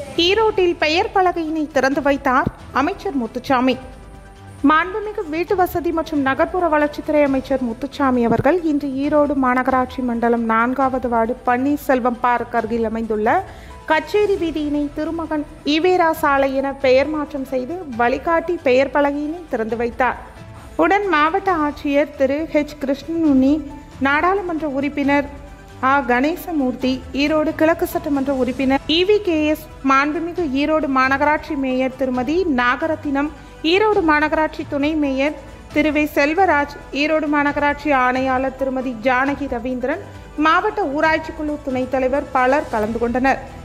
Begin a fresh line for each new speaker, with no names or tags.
ஈரோட்டில் பெயர் பலகையினை திறந்து வைத்தார் அமைச்சர் முத்துச்சாமி மாண்புமிகு வீட்டு வசதி மற்றும் நகர்ப்புற வளர்ச்சித்துறை அமைச்சர் முத்துச்சாமி அவர்கள் இன்று ஈரோடு மாநகராட்சி மண்டலம் நான்காவது வார்டு பன்னீர்செல்வம் பார்க் அருகில் அமைந்துள்ள கச்சேரி வீதியினை திருமகன் ஈவேரா சாலை என பெயர் மாற்றம் செய்து வழிகாட்டி பெயர் பலகையினை திறந்து வைத்தார் உடன் மாவட்ட ஆட்சியர் திரு ஹெச் கிருஷ்ணனுனி நாடாளுமன்ற உறுப்பினர் ஆ கணேசமூர்த்தி ஈரோடு கிழக்கு சட்டமன்ற உறுப்பினர் இவி கே எஸ் மாண்புமிகு ஈரோடு மாநகராட்சி மேயர் திருமதி நாகரத்தினம் ஈரோடு மாநகராட்சி துணை மேயர் திரு வே செல்வராஜ் ஈரோடு மாநகராட்சி ஆணையாளர் திருமதி ஜானகி ரவீந்திரன் மாவட்ட ஊராட்சி குழு துணைத் தலைவர் பலர் கலந்து கொண்டனர்